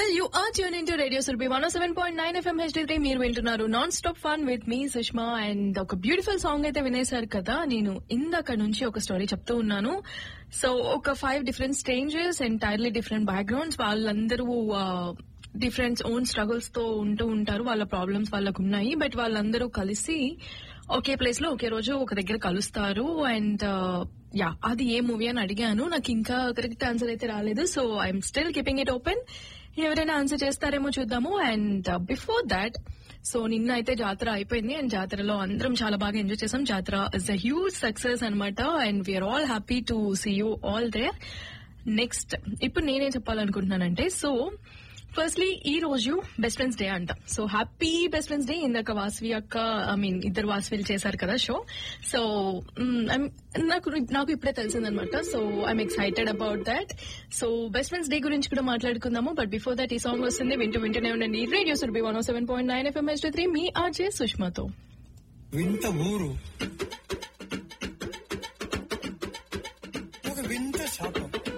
well you are tune in to radio Surabhi one seven point nine FM HD three మీరు వింటున్నారు non stop fun with me Sushma and ఒక beautiful song అయితే వినేశారు కదా నేను ఇందాక నుంచి ఒక స్టోరీ చెప్తూ ఉన్నాను సో ఒక five different strangers entirely different backgrounds వాళ్ళందరూ డిఫరెంట్ ఓన్ స్ట్రగుల్స్ తో ఉంటూ ఉంటారు వాళ్ళ ప్రాబ్లమ్స్ వాళ్ళకు ఉన్నాయి బట్ వాళ్ళందరూ కలిసి ఒకే ప్లేస్ లో ఒకే రోజు ఒక దగ్గర కలుస్తారు అండ్ యా అది ఏ మూవీ అని అడిగాను నాకు ఇంకా కరెక్ట్ ఆన్సర్ అయితే రాలేదు so I'm still keeping it open ఎవరైనా ఆన్సర్ చేస్తారేమో చూద్దాము అండ్ బిఫోర్ దాట్ సో నిన్న అయితే జాతర అయిపోయింది అండ్ జాతరలో అందరం చాలా బాగా ఎంజాయ్ చేసాం jatara is a huge success అనమాట and we are all happy to see you all there next ఇప్పుడు నేనేం చెప్పాలనుకుంటున్నానంటే సో ఫస్ట్లీ ఈ రోజు బెస్ట్ ఫ్రెండ్స్ డే అంట so happy best friends day ఇందాక వాసవి అక్క ఐ మీన్ ఇద్దరు వాసవిలు చేశారు కదా షో సో నాకు నాకు ఇప్పుడే తెలిసిందనమాట so I'm excited about that so best friends day గురించి కూడా మాట్లాడుకుందాము బట్ బిఫోర్ దట్ ఈ సాంగ్ వస్తుంది వింటూ వింటూనే ఉండండి radio Surabhi one seven point nine FM H three మీ ఆర్జే సుష్మాతో వింత ఊరు ఒక వింత శాపం